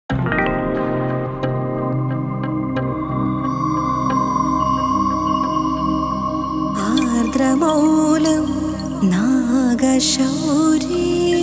ആർദ്രമൗലം നാഗശൗരി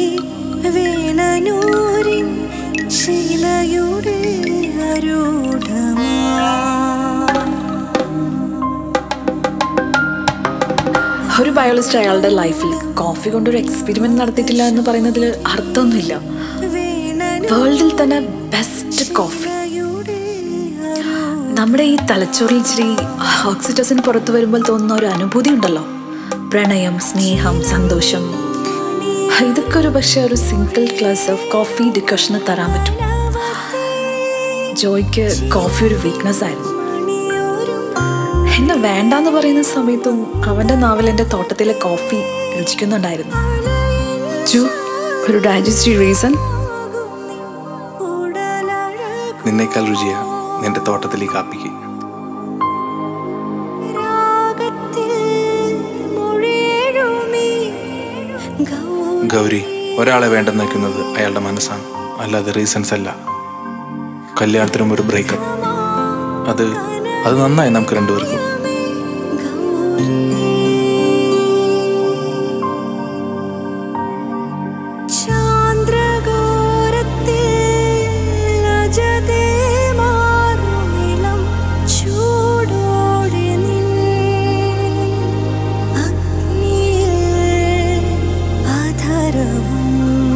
വേണനൂരിൻ ശിലയുടെ അരൂഢമാ ഒരു ബയോളജിസ്റ്റ് അയാളുടെ ലൈഫിൽ കോഫി കൊണ്ടൊരു എക്സ്പെരിമെന്റ് നടത്തിയിട്ടില്ല എന്ന് പറയുന്നതിൽ അർത്ഥമൊന്നുമില്ല വേൾഡിൽ തന്നെ ബെസ്റ്റ് കോഫി നമ്മുടെ ഈ തലച്ചോറിൽ ഇച്ചിരി ഓക്സിറ്റോസിൻ പുറത്തു വരുമ്പോൾ തോന്നുന്ന ഒരു അനുഭൂതി ഉണ്ടല്ലോ പ്രണയം സ്നേഹം സന്തോഷം ഇതൊക്കെ ഒരു പക്ഷേ ഒരു സിംഗിൾ ഗ്ലാസ് ഓഫ് കോഫി ഡിക്കഷന് തരാൻ പറ്റും ജോയ്ക്ക് കോഫി ഒരു വീക്ക്നെസ് ആയിരുന്നു എന്നെ വേണ്ടാന്ന് പറയുന്ന സമയത്തും അവന്റെ നാവിൽ എൻ്റെ തോട്ടത്തിലെ കോഫി രുചിക്കുന്നുണ്ടായിരുന്നു ജു ഒരു ഡൈജസ്റ്റീവ് റീസൺ നിന്നേക്കാൾ രുചിയാ നിന്റെ തോട്ടത്തിൽ ഈ കാപ്പിക്ക് ഗൗരി ഒരാളെ വേണ്ടെന്ന് വെക്കുന്നത് അയാളുടെ മനസ്സാണ് അല്ലാതെ റീസൺസ് അല്ല കല്യാണത്തിനും ഒരു ബ്രേക്കപ്പ് അത് അത് നന്നായി നമുക്ക് രണ്ടുപേർക്കും ചാന്ദ്രഗോരത്തിൽ അജതേ മാറുമിളം ചൂടോടെ നിൻ അഗ്നിയിൽ അധരവും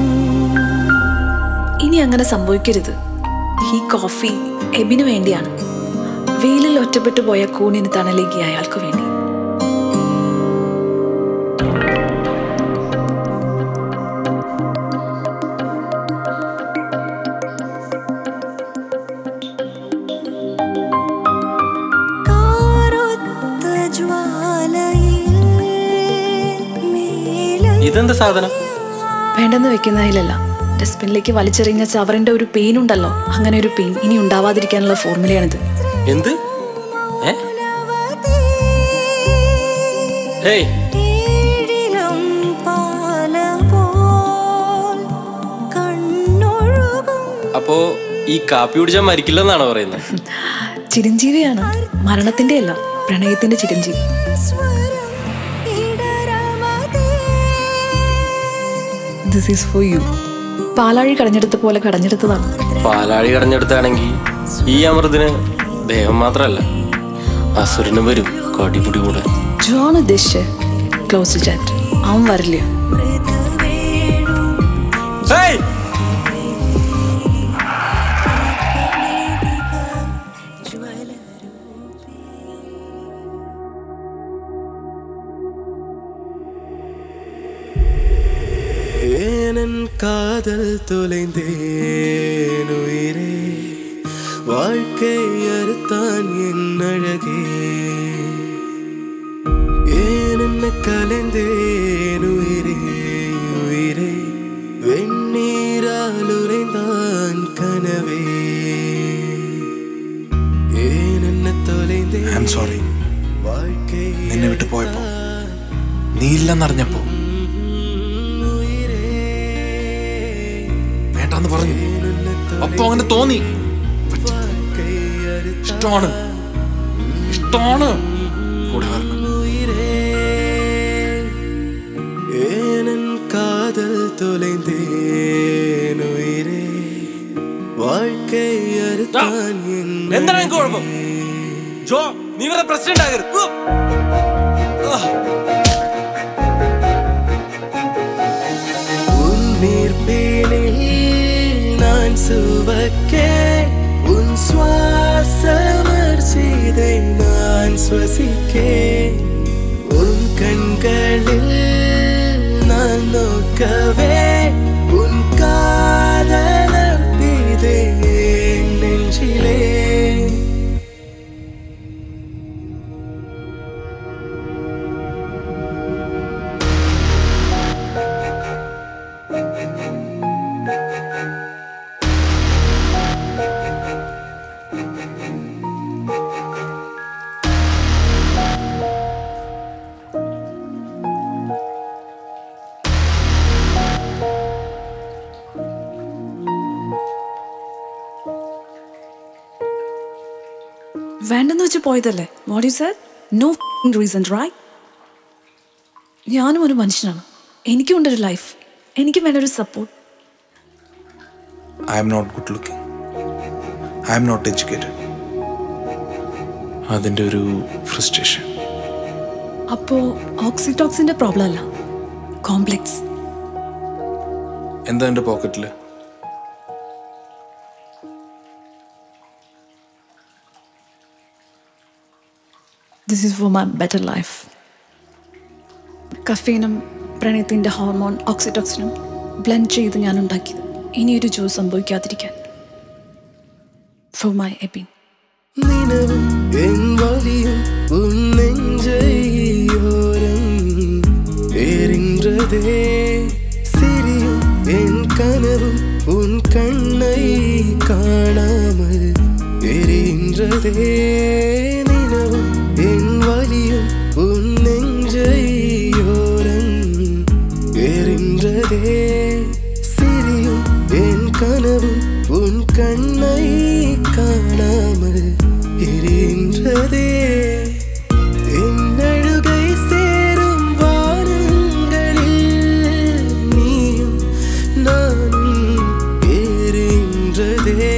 ഇനി അങ്ങനെ സംഭവിക്കരുത് ഈ കോഫി എബിന് വേണ്ടിയാണ് വെയിലിൽ ഒറ്റപ്പെട്ടു പോയ കൂണിന് തണലേക്ക് അയാൾക്ക് വേണ്ടി കാറൊത്ത ജ്വാലയിൽ മേലം ഇതെന്താ സാധനം വേണ്ടെന്ന് വെക്കുന്നതിലല്ല ഡസ്റ്റ്ബിനിലേക്ക് വലിച്ചെറിഞ്ഞ ചവറിന്റെ ഒരു പെയിൻ ഉണ്ടല്ലോ അങ്ങനെ ഒരു പെയിൻ ഇനി ഉണ്ടാവാതിരിക്കാനുള്ള ഫോർമുലയാണിത് എന്ത് ഏ ഏയ് ഏഴിലം പാല പോൽ കണ്ണൊഴുകും അപ്പോ ഈ കാപ്പി കുടിച്ചാൽ മരിക്കില്ലെന്നാണോ പറയുന്നത് ചിരഞ്ജീവിയാണ് മരണത്തിന്റെ അല്ല പ്രണയത്തിന്റെ ചിരഞ്ജീവി സ്വരം ഇടരമതേ ദിസ് ഈസ് ഫോർ യു പാലാഴി കടഞ്ഞെടുത്ത പോലെ കടഞ്ഞെടുത്തതാണ് പാലാഴി കടഞ്ഞെടുത്താണെങ്കിൽ ഈ അമൃതിന് ദേഹം മാത്രമല്ല അസുരന് വരും കടിപിടി കൂടെ ജോൺ ഉദ്ദേശിച്ച് ക്ലോസ് ചാറ്റ് അവൻ വരില്ല ഏയ്! ஏனன் காதல் தொலைந்தேன் உயிரே வாழ்க்கை அறுத்தான் என் அழகே ஏன் என்ன கலைந்தேன் உயிரே உயிரே வெண்ணீரால் உறைந்தான் கனவே ஏன் என்ன ഐ தொலைந்தேன் എം സോറി வாழ்க்கை നിന്നെ വിട്ടു പോയപ്പോ നീ ഇല്ലെന്നറിഞ്ഞപ്പോ വേണ്ടാന്ന് പറഞ്ഞു അപ്പൊ അങ്ങനെ തോന്നി പക്ഷേ ഇഷ്ടമാണ് ഇഷ്ടമാണ് കൂടെ വരണം ஏனன் காதல் தொலைந்தேன் உயிரே வாழ்க்கை அறுத்தான் என் എന്താണ് എനിക്ക് കുഴപ്പം ജോ നീ വേറെ പ്രശ്നം ഉണ്ടാകരുത് ഉ! ആ. உன் நீர்ப்பீனில் நான் சுவக்கே உன் சுவாசமர்ச்சிதை நான் சுவசிக்கே உன் கண்களில் நான் நோக்கவே உன் காதலர் தீதே என் நெஞ்சிலே വേണ്ടെന്ന് വെച്ച് പോയതല്ലേ what you sir no reason right ഞാനും ഒരു മനുഷ്യനാണ് എനിക്കും ഉണ്ടൊരു ലൈഫ് എനിക്കും വേണ്ട ഒരു support I'm not good looking I'm not educated അതിൻ്റെ ഒരു ഫ്രസ്ട്രേഷൻ അപ്പോൾ ഓക്സിറ്റോക്സിന്റെ പ്രോബ്ലം അല്ല കോംപ്ലെക്സ് എന്താ എൻ്റെ പോക്കറ്റിൽ this is for my better life കഫീനും പ്രണയത്തിൻ്റെ ഹോർമോൺ ഓക്സിറ്റോക്സിനും ബ്ലെൻഡ് ചെയ്ത് ഞാൻ ഉണ്ടാക്കിയത് ഇനിയൊരു ജ്യൂസ് സംഭവിക്കാതിരിക്കാൻ ഫോർ മൈ എബിൻ നിലവും എൻ വലിയും ഉൻ നെഞ്ചையோரம் எரின்றதே சிரியும் என் கனவும் உன் கண்ணை காணாமல் எரிகின்றதே நிலவும் என் வலியும் உன் நெஞ்சையோரம் எரின்றதே சிரியும் என் கனவும் உன் கண்ணை காணாமல் எரிகின்றதே என் அழுகை சேரும் வானங்களில் நீயும் நானும் எரிகின்றதே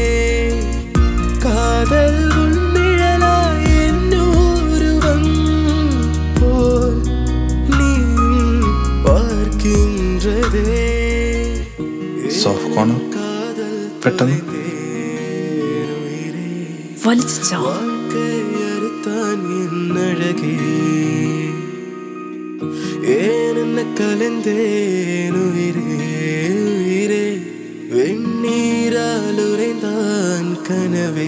காதல் உன்னிழலாய் என்னூருவம் போல் நீயும் பார்க்கின்றதே സോഫ്റ്റ് കോർണർ காதல் പെട്ടെന്ന് தேனுயிரே വലിച്ചു ചാവും வாழ்க்கையறுத்தான் என் அழகே ஏன் என்ன கலந்தேன் உயிரே உயிரே வெண்ணீரால் உறைந்தான் கனவே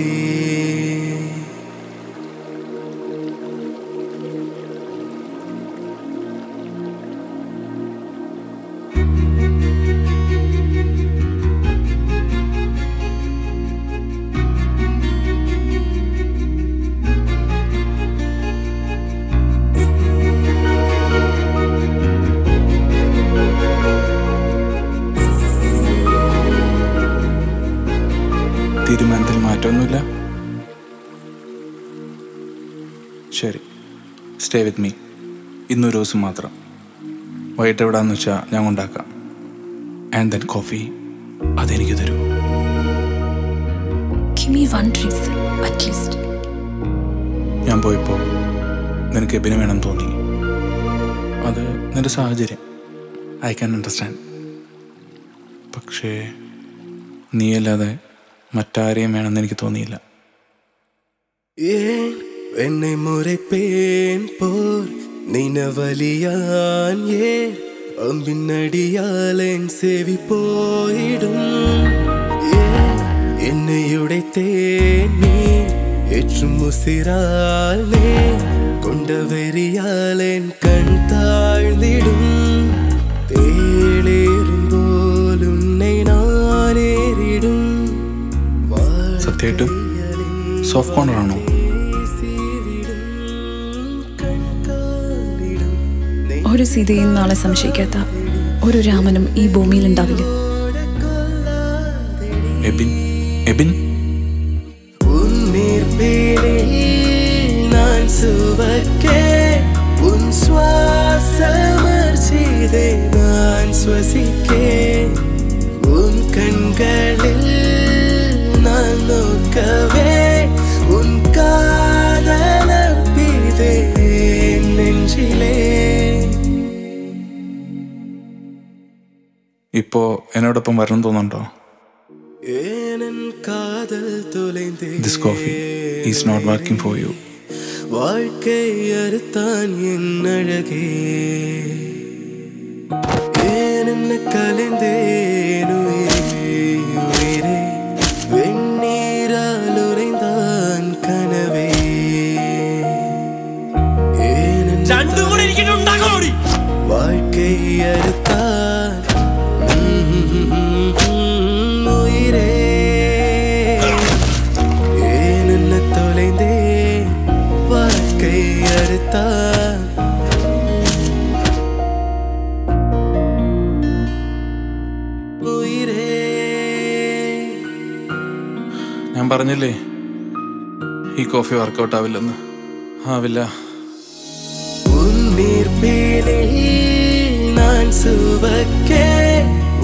തീരുമാനത്തിൽ മാറ്റമൊന്നുമില്ല ശരി സ്റ്റേ വിത്ത് മീ ഇന്നൊരു ദിവസം മാത്രം വൈകിട്ട് എവിടാന്ന് വെച്ചാൽ ഞാൻ കൊണ്ടാക്കാം ആൻഡ് ദെൻ കോഫി അതെനിക്ക് തരൂ Give me one reason, at least. ഞാൻ പോയപ്പോൾ നിനക്ക് എബിനെ വേണം തോന്നി അത് നിന്റെ സാഹചര്യം ഐ ക്യാൻ അണ്ടർസ്റ്റാൻഡ് പക്ഷേ നീയല്ലാതെ മറ്റാരെയും വേണമെന്ന് എനിക്ക് തോന്നിയില്ല ஏன் என்னை முறைப்பேன் போர் நினவலியான் ஏன் அம்பின்னடியால் என் செவி போயிடும் ஏன் என்னை உடைத்தேன் நீ ஏற்றும் உசிரால் நீ கொண்ட வெறியால் என் கண் தாழ்ந்திடும் தேளேறும் போல் உன்னை நான் ஏறிடும் സത്യമായിട്ടും സോഫ്റ്റ് കോർണർ ആണോ ഒരു സീതയും നാളെ സംശയിക്കാത്ത ഒരു രാമനും ഈ ഭൂമിയിൽ ഉണ്ടാവില്ല എബിൻ എബിൻ உன்னிற்பேனில் நான் சுவக்கே உன் சுவாசமர்ச்சிதை நான் சுவசிக்கே உன் கண்களில் நான் நோக்கவே உன் காதலர்பிதே நெஞ்சிலே ഇപ്പോൾ എന്നോടൊപ്പം വരണം തോന്നുന്നുണ്ടോ ஏனன் காதல் தொலைந்தே this coffee is not working for you வாழ்க்கை அறுத்தான் என் அழகே ஏன் என்ன கலைந்தேன் உயிரே உயிரே வெண்ணீரால் உறைந்தான் கனவே ஏன் என்ன രണ്ടും കൂടെ എനിക്കിട്ട് ഉണ്ടാക്കണോടി வாழ்க்கை அறுத்தான் உம், உயிரே ஏன் என்ன தொலைந்தேன் வாழ்க்கை அறுத்தான் உயிரே ഞാൻ പറഞ്ഞില്ലേ ഈ കോഫി വർക്കൗട്ട് ആവില്ലെന്ന് ആവില്ല உன்னீர் பீலில் நான் சுவக்கே